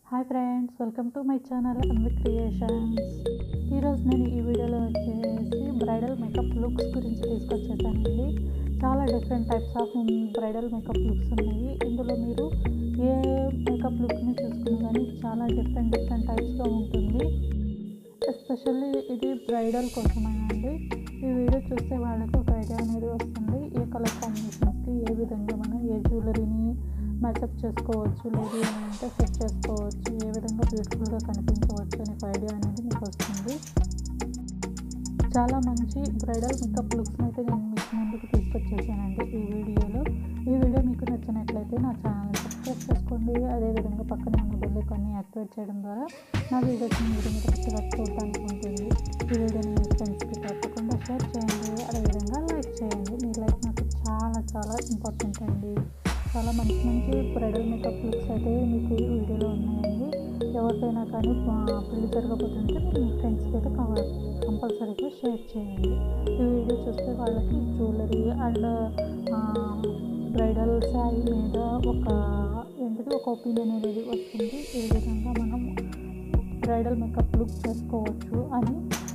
hi friends welcome to my channel Anvi creations ఈరోజు నేను ఈ వీడియోలో వచ్చేసి బ్రైడల్ మేకప్ లుక్స్ గురించి తీసుకొచ్చేసానండి చాలా different types of bridal makeup looks ఉన్నాయి ఇందులో మీరు ఏ మేకప్ లుక్ని చూసుకున్నా కానీ చాలా డిఫరెంట్ డిఫరెంట్ టైప్స్గా ఉంటుంది ఎస్పెషల్లీ ఇది బ్రైడల్ కోసమేనండి ఈ వీడియో చూస్తే వాళ్ళకి ఒక ఐడియా అనేది వస్తుంది ఏ కలర్ కాంబినేషన్స్కి ఏ విధంగా మనం ఏ జ్యువెలరీని మ్యాచప్ చేసుకోవచ్చు లేదు అని అంటే సెట్ చేసుకోవచ్చు ఏ విధంగా బ్యూటిఫుల్గా కనిపించవచ్చు అనే ఒక ఐడియా అనేది మీకు వస్తుంది చాలా మంచి బ్రైడల్ మేకప్ లుక్స్ని అయితే నేను మీకు ముందుకు తీసుకొచ్చేసానండి ఈ వీడియోలో ఈ వీడియో మీకు నచ్చినట్లయితే నా ఛానల్ని సబ్స్క్రైబ్ చేసుకోండి అదేవిధంగా పక్కనే ఉన్న బెల్ ఐకాన్ని యాక్టివేట్ చేయడం ద్వారా నా వీడియోస్ని మీరు మీరు కొత్తగా చూడడానికి ఉంటుంది ఈ వీడియోని మీ ఫ్రెండ్స్కి తప్పకుండా షేర్ చేయండి అదేవిధంగా లైక్ చేయండి మీ లైక్ నాకు చాలా చాలా ఇంపార్టెంట్ అండి చాలా మంచి మంచి బ్రైడల్ మేకప్ లుక్స్ అయితే మీకు ఈ వీడియోలో ఉన్నాయండి ఎవరికైనా కానీ ఆ, పెళ్లి జరగబోతుంటే మీరు మీ ఫ్రెండ్స్కి అయితే కావాలి కంపల్సరీగా షేర్ చేయండి ఈ వీడియో చూస్తే వాళ్ళకి జ్యువెలరీ అండ్ బ్రైడల్ శారీ మీద ఒక ఏంటిది ఒక ఒపీనియన్ అనేది వస్తుంది ఈ విధంగా మనం బ్రైడల్ మేకప్ లుక్ చేసుకోవచ్చు అని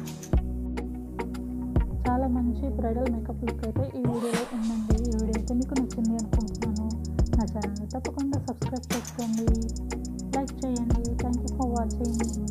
చాలా మంచి బ్రైడల్ మేకప్ లుక్ అయితే ఈ వీడియోలో ఉందండి ఈ వీడియో అయితే మీకు నచ్చింది అనుకుంటున్నాను నా ఛానల్ని తప్పకుండా సబ్స్క్రైబ్ చేసుకోండి లైక్ చేయండి థ్యాంక్ యూ ఫర్ వాచింగ్